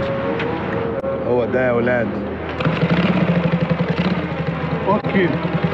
هو ده يا ولاد اوكي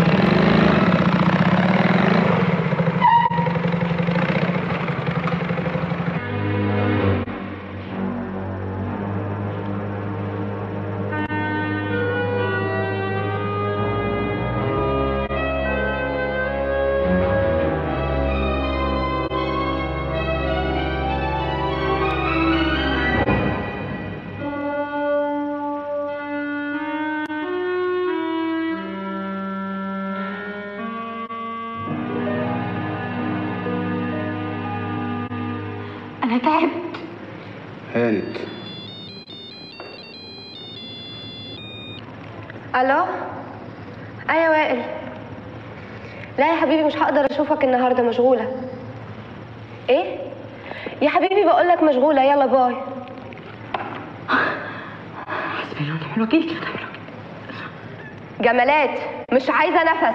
انا تعبت هانت الو ايوه وائل لا يا حبيبي مش هقدر اشوفك النهارده مشغوله ايه يا حبيبي بقول لك مشغوله يلا باي حسبي الله ونعم الوكيل جمالات مش عايزه نفس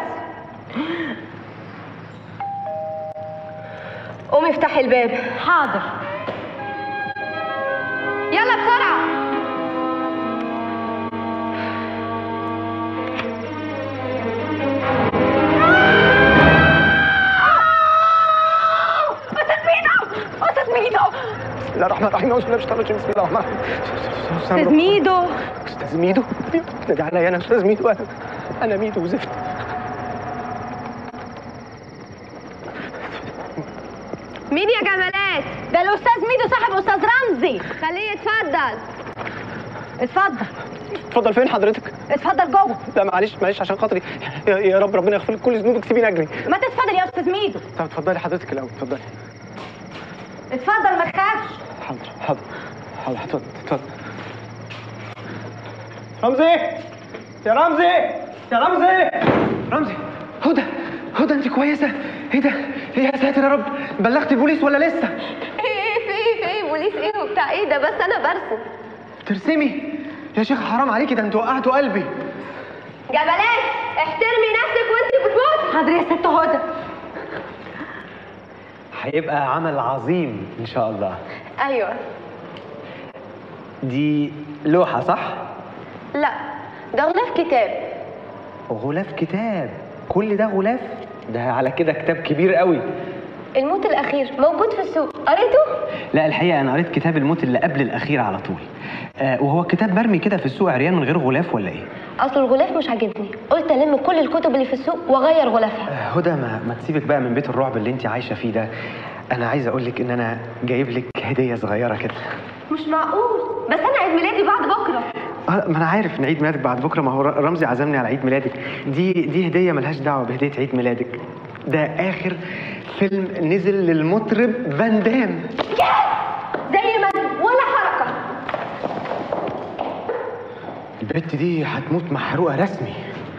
قومي افتحي الباب حاضر يلا بسرعه استاذ ميدو بسم الله الرحمن الرحيم اعوذ بالله من الشيطان الرجيم بسم الله الرحمن الرحيم استاذ ميدو استاذ ميدو نادي عليا انا استاذ ميدو انا انا ميدو وزفت مين يا جمالات ده الاستاذ ميدو صاحب استاذ رمزي خليه يتفضل اتفضل اتفضل فين حضرتك؟ اتفضل جوه لا معلش معلش عشان خاطري يا, يا رب ربنا يغفر لك كل ذنوبك سيبيني اجري ما تتفضل يا استاذ ميدو طب اتفضلي حضرتك الاول اتفضلي اتفضل ما تخافش حاضر حاضر حاضر اتفضل اتفضل رمزي يا رمزي يا رمزي رمزي هدى هدى انت كويسه ايه ده ايه يا ساتر يا رب بلغت البوليس ولا لسه ايه في ايه في ايه بوليس ايه وبتاع ايه ده بس انا برسم ترسمي يا شيخ حرام عليكي ده انتوا وقعتوا قلبي جمالات احترمي نفسك وانت بتموتي حاضر يا ست هدى هيبقى عمل عظيم ان شاء الله ايوه دي لوحة صح؟ لا ده غلاف كتاب غلاف كتاب كل ده غلاف ده على كده كتاب كبير قوي الموت الاخير موجود في السوق قريته لا الحقيقة أنا قريت كتاب الموت اللي قبل الأخير على طول آه وهو الكتاب مرمي كده في السوق عريان من غير غلاف ولا إيه؟ اصل الغلاف مش عاجبني قلت الم كل الكتب اللي في السوق واغير غلافها آه هدى ما, ما تسيبك بقى من بيت الرعب اللي أنت عايشة فيه ده أنا عايز أقول لك إن أنا جايب لك هدية صغيرة كده مش معقول بس انا عيد ميلادي بعد بكره آه ما أنا عارف إن عيد ميلادك بعد بكرة ما هو ر- رمزي عزمني على عيد ميلادك دي دي هدية ملهاش دعوة بهدية عيد ميلادك ده آخر فيلم نزل للمطرب فان دام زي ما أنا، ولا حركه البت دي هتموت محروقة رسمي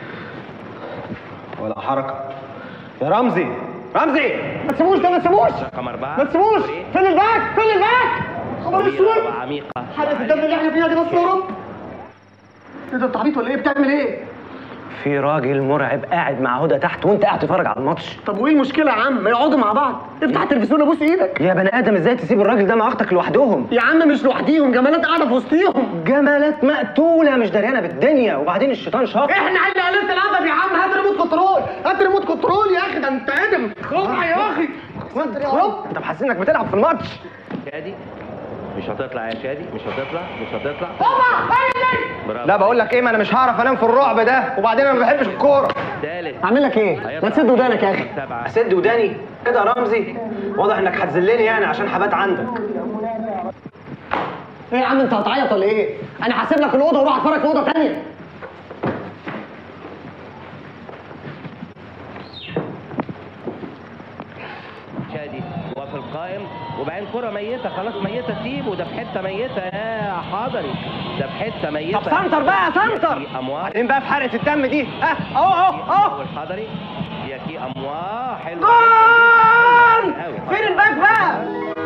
ولا حركة يا رمزي رمزي ما تسيبوش ده ما تسيبوش رقم أربعة ما تسيبوش فين الباك فين الباك خبر طويلة السود وعميقة حلقة الدم اللي احنا فيها دي بس يا رب ايه ده انت عبيط ولا ايه بتعمل ايه؟ في راجل مرعب قاعد مع هدى تحت وانت قاعد تتفرج على الماتش طب وايه المشكلة يا عم؟ ما يقعدوا مع بعض افتح التلفزيون ابوس ايدك يا بني ادم ازاي تسيب الراجل ده مع اختك لوحدهم يا عم مش لوحديهم جمالات قاعدة في وسطيهم جمالات مقتولة مش دريانة بالدنيا وبعدين الشيطان شاطر احنا عندنا قلة الادب يا عم هات ريموت كنترول هات ريموت كنترول يا اخي ده انت ادم خرع يا اخي خرب انت محسس انك بتلعب في الماتش شادي مش هتطلع يا شادي مش هتطلع مش هتطلع برافو لا بقول لك ايه ما انا مش هعرف انام في الرعب ده وبعدين انا ما بحبش الكوره ثالث اعمل لك ايه؟ ما تسد ودانك يا اخي سبعة اسد وداني كده يا رمزي واضح انك هتذلني يعني عشان حبات عندك ايه يا عم انت هتعيط ولا ايه؟ انا هسيب لك الاوضه واروح اتفرج في اوضه ثانيه شادي وفي القائم وبعدين كرة ميتة خلاص ميتة سيبه ده في حتة ميتة يا حضري ده في حتة ميتة طب سنتر بقى سنتر في أموال بعدين بقى في حرقه الدم دي ها اهو اهو اهو الحضري يا كي أموال حلو جول فين الباك بقى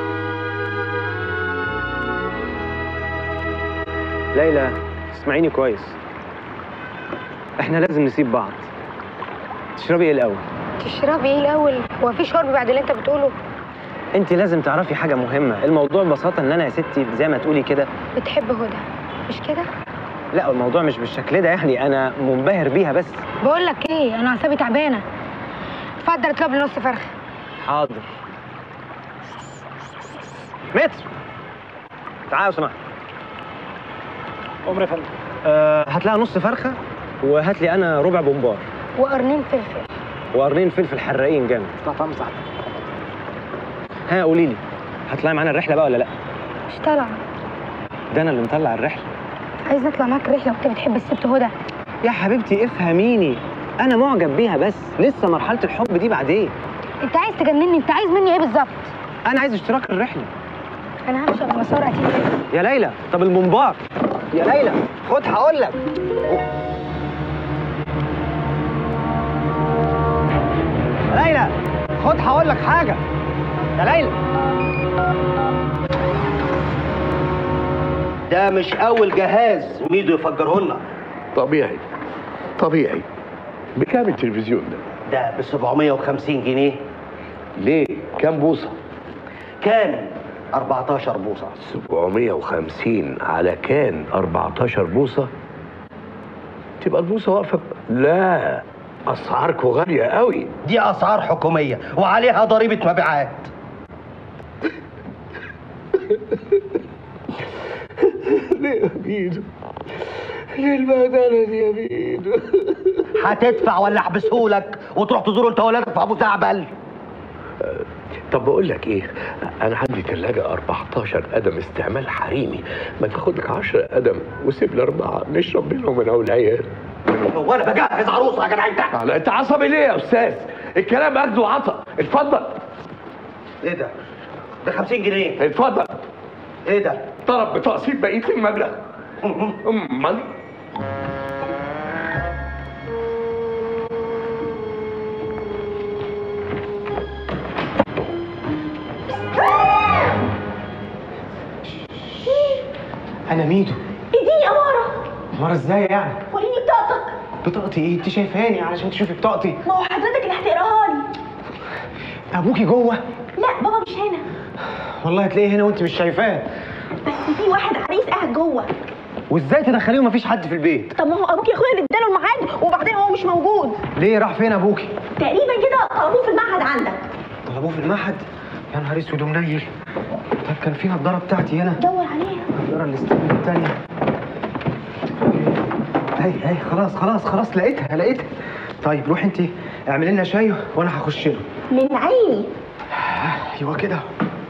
ليلى اسمعيني كويس احنا لازم نسيب بعض تشربي ايه الاول تشربي ايه الاول هو في شرب بعد اللي انت بتقوله انت لازم تعرفي حاجه مهمه الموضوع ببساطه ان انا يا ستي زي ما تقولي كده بتحب هدى مش كده لا الموضوع مش بالشكل ده يعني انا منبهر بيها بس بقول لك ايه انا اعصابي تعبانه اتفضل اطلب لي نص فرخه حاضر متر تعال يا سماح عمر يا فندم أه هات لها نص فرخه وهات لي انا ربع بومبار وقرنين فلفل وقرنين فلفل حراقين جامد طعم سعد ها قولي لي هتطلعي معانا الرحله بقى ولا لا مش طالعه ده انا اللي مطلع الرحله عايزه اطلع معاك رحله وانت بتحب الست هدى يا حبيبتي افهميني انا معجب بيها بس لسه مرحله الحب دي بعدين انت عايز تجنني انت عايز مني ايه بالظبط انا عايز اشتراك الرحله انا همشي على مسار اكيد يا ليلى طب المنبار يا ليلى خد هقول لك يا ليلى خد هقول لك حاجه يا ليلى ده مش اول جهاز ميدو يفجره لنا طبيعي طبيعي بكام التلفزيون ده؟ ده ب 750 جنيه ليه؟ كام بوصة؟ كان 14 بوصه 750 على كان 14 بوصة تبقى البوصة واقفة ب- لا أسعاركم غالية قوي دي اسعار حكوميه وعليها ضريبه مبيعات ليه يا ميدو؟ ليه البهدلة دي يا ميدو؟ هتدفع ولا احبسهولك وتروح تزور انت ولادك في ابو زعبل طب بقول لك ايه انا عندي ثلاجة 14 قدم استعمال حريمي ما تاخد لك 10 قدم وسيب لي اربعة نشرب منهم انا والعيال هو انا بجهز عروسه يا جدع انت على انت عصبي ليه يا استاذ الكلام اخد وعطا اتفضل ايه ده؟ ده 50 جنيه اتفضل ايه ده؟ طلب بتقسيط بقيه المبلغ امال انا ميدو اديني اماره مرة ازاي يعني وريني بطاقتك بطاقتي ايه انت شايفاني علشان تشوفي بطاقتي ما هو حضرتك اللي هتقراها لي ابوكي جوه لا بابا مش هنا والله هتلاقيه هنا وانت مش شايفاه بس في واحد عريس قاعد جوه وازاي تدخليه ومفيش حد في البيت طب ما هو ابوك يا اخويا اللي اداله الميعاد وبعدين هو مش موجود ليه راح فين ابوكي تقريبا كده طلبوه في المعهد عندك طلبوه في المعهد يا نهار اسود ومنيل طب كان في نضاره بتاعتي هنا دور عليها النضاره الاستيل الثانيه اهي اهي خلاص خلاص خلاص لقيتها لقيتها طيب روحي انت اعملي لنا شاي وانا هخش له من عيني ايوه كده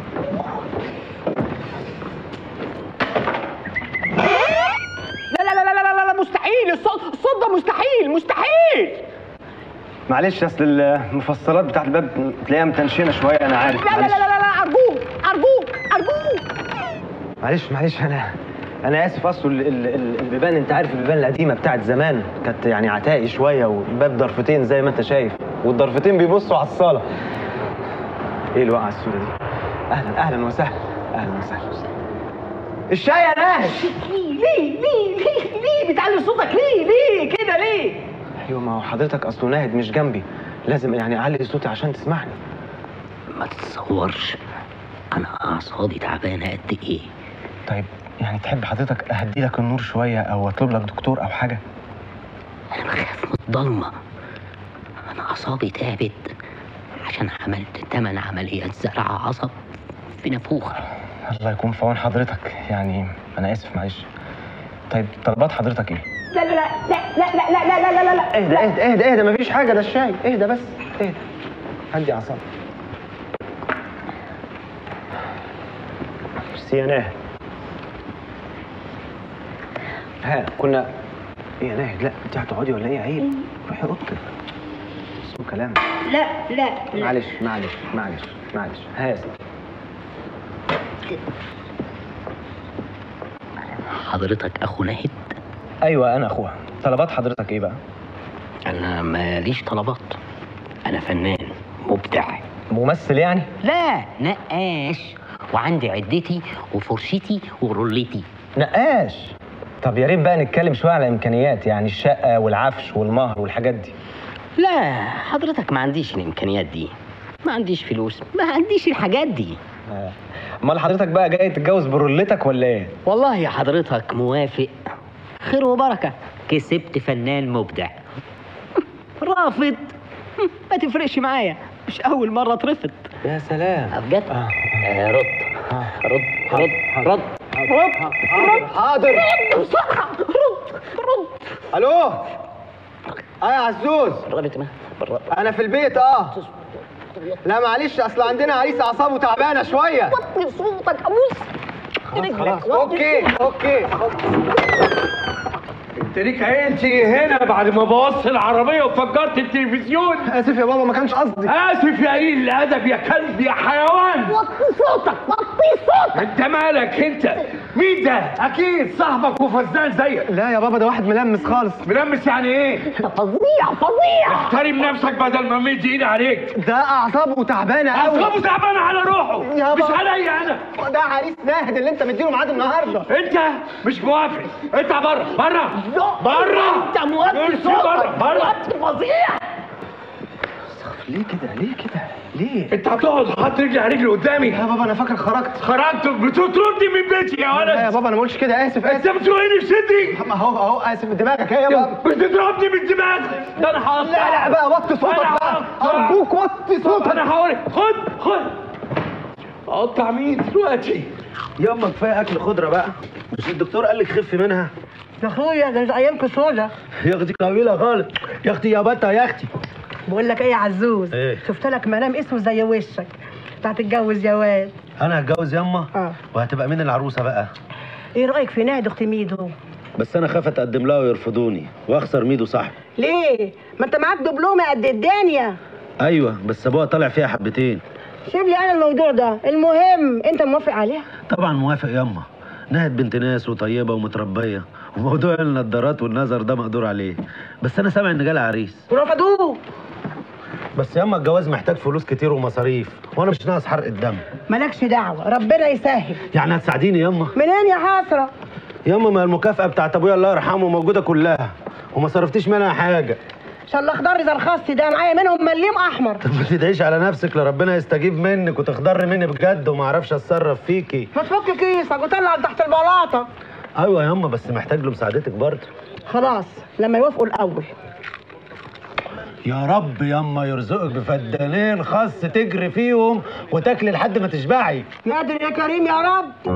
لا لا لا لا لا لا مستحيل الصوت الصوت ده مستحيل مستحيل معلش اصل المفصلات بتاعت الباب تلاقيها متنشنه شويه انا عارف لا لا معلش لا لا لا ارجوك ارجوك ارجوك معلش معلش انا انا اسف اصل ال- ال- ال- البيبان انت عارف البيبان القديمه بتاعت زمان كانت يعني عتائي شويه وباب ضرفتين زي ما انت شايف والضرفتين بيبصوا على الصاله ايه الوقعه السوداء دي اهلا اهلا وسهلا اهلا وسهلا الشاي يا ناهد ليه ليه ليه ليه ليه بتعلي صوتك ليه ليه كده ليه ايوه ما هو حضرتك اصله ناهد مش جنبي لازم يعني اعلي صوتي عشان تسمعني ما تتصورش انا اعصابي تعبانه قد ايه طيب يعني تحب حضرتك اهدي لك النور شويه او اطلب لك دكتور او حاجه انا بخاف من الضلمه انا اعصابي تعبت عشان عملت تمن عمليات زرع عصب في نافوخه الله يكون في عون حضرتك يعني انا اسف معلش طيب طلبات حضرتك ايه لا لا لا لا لا لا لا لا لا لا لا اهدى اهدى اهدى اهدى مفيش حاجه ده الشاي اهدى بس اهدى هدي اعصابك ميرسي يا ناهد ها كنا ايه يا ناهد لا انت هتقعدي ولا ايه عيب روحي اوضتك اسمه كلام لا لا لا معلش معلش معلش معلش ها يا سيدي حضرتك اخو ناهد ايوه انا اخوها طلبات حضرتك ايه بقى انا ماليش طلبات انا فنان مبدع ممثل يعني لا نقاش وعندي عدتي وفرشتي ورولتي نقاش طب يا ريت بقى نتكلم شويه على امكانيات يعني الشقه والعفش والمهر والحاجات دي لا حضرتك ما عنديش الامكانيات دي ما عنديش فلوس ما عنديش الحاجات دي آه. امال حضرتك بقى جاي تتجوز برولتك ولا ايه والله يا حضرتك موافق خير وبركة كسبت فنان مبدع رافض ما تفرقش معايا مش أول مرة اترفض يا سلام بجد آه. آه رد رد رد رد حاضر حاضر بسرعة رد رد الو اه يا عزوز قربت ما قربت. انا في البيت اه لا معلش اصل عندنا عريس اعصابه تعبانه شويه وطي صوتك ابوس خلاص اوكي اوكي اوكي انت ليك عين تيجي هنا بعد ما بوظت العربيه وفجرت التلفزيون اسف يا بابا ما كانش قصدي اسف يا قليل الادب يا كلب يا حيوان وطي صوتك وطي صوتك انت مالك انت مين ده اكيد صاحبك وفزان زيك لا يا بابا ده واحد ملمس خالص ملمس يعني ايه انت فظيع فظيع احترم نفسك بدل ما مد ايدي عليك ده اعصابه تعبانه قوي اصحابه تعبانه على روحه يا مش بابا. عليا انا ده عريس ناهد اللي انت مديله ميعاد النهارده انت مش موافق اطلع بره بره بره انت موطي امشي بره صوتك بره موطي فظيع ليه كده ليه كده ليه انت هتقعد حاطط رجلي على رجلي قدامي يا بابا انا فاكر خرجت خرجت بتطردني من بيتي يا لا يا ولد بابا انا ما قلتش كده اسف انت اسف بتزوقني في صدري ما هو اهو اسف دماغك ايه يا بابا بتضربني بالدماغ ده انا هقطع لا لا بقى وطي صوتك أنا بقى هقطع. ارجوك وطي صوتك انا هقول خد خد اقطع مين دلوقتي ياما كفايه اكل خضره بقى مش الدكتور قال لك خفي منها يا اخويا ده ايامكم سودا يا اختي طويله خالص يا اختي يا بطه يا اختي بقول لك ايه يا عزوز إيه؟ شفت لك منام اسود زي وشك انت هتتجوز يا واد انا هتجوز ياما اه وهتبقى مين العروسه بقى ايه رايك في نادي اخت ميدو بس انا خاف اتقدم لها ويرفضوني واخسر ميدو صاحبي ليه ما انت معاك دبلومه قد الدنيا ايوه بس ابوها طالع فيها حبتين سيب لي انا الموضوع ده المهم انت موافق عليها طبعا موافق ياما نهد بنت ناس وطيبه ومتربيه وموضوع النضارات والنظر ده مقدور عليه بس انا سامع ان جالها عريس ورفضوه بس ياما الجواز محتاج فلوس كتير ومصاريف وانا مش ناقص حرق الدم مالكش دعوه ربنا يسهل يعني هتساعديني ياما منين يا حسره ياما ما المكافاه بتاعت ابويا الله يرحمه موجوده كلها وما صرفتيش منها حاجه ان شاء الله اخضر اذا رخصتي ده معايا منهم مليم احمر طب ما تدعيش على نفسك لربنا يستجيب منك وتخضري مني بجد وما اعرفش اتصرف فيكي ما تفك كيسك وطلع تحت البلاطه ايوه ياما بس محتاج له مساعدتك برضه خلاص لما يوافقوا الاول يا رب ياما يرزقك بفدانين خاص تجري فيهم وتاكلي لحد ما تشبعي قادر يا كريم يا رب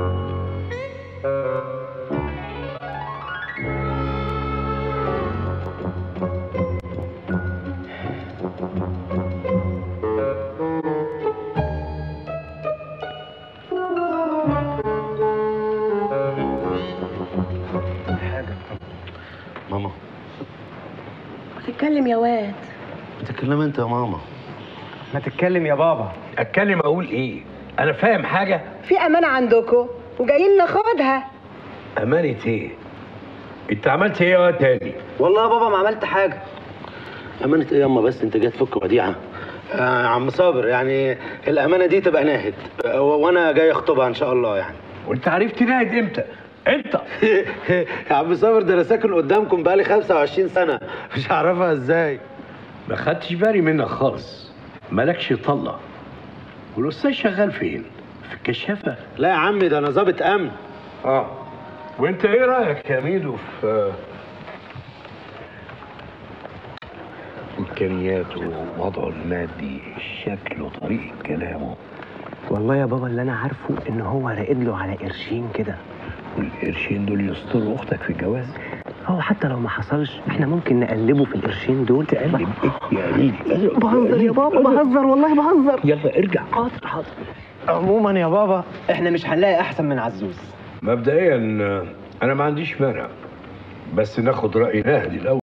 ماما تتكلم يا واد بتتكلم انت يا ماما ما تتكلم يا بابا اتكلم اقول ايه انا فاهم حاجه في امانه عندكم وجايين ناخدها امانه ايه انت عملت ايه يا تاني والله يا بابا ما عملت حاجه امانه ايه ياما بس انت جاي تفك وديعه آه يا عم صابر يعني الامانه دي تبقى ناهد آه، وانا جاي اخطبها ان شاء الله يعني وانت عرفت ناهد امتى انت يا عم صابر ده انا ساكن قدامكم بقالي 25 سنه مش هعرفها ازاي ما خدتش بالي منك خالص مالكش طله والاستاذ شغال فين في الكشافه لا يا عمي ده انا ظابط امن اه وانت ايه رايك يا ميدو في امكانياته ووضعه المادي شكله طريقه كلامه والله يا بابا اللي انا عارفه ان هو راقد له على قرشين كده والقرشين دول يستروا اختك في الجواز هو حتى لو ما حصلش احنا ممكن نقلبه في القرشين دول تقلب ايه يا قليل بهزر يا بابا بهزر والله بهزر يلا ارجع حاضر حاضر عموما يا بابا احنا مش هنلاقي احسن من عزوز مبدئيا انا ما عنديش مانع بس ناخد راي نهدي الاول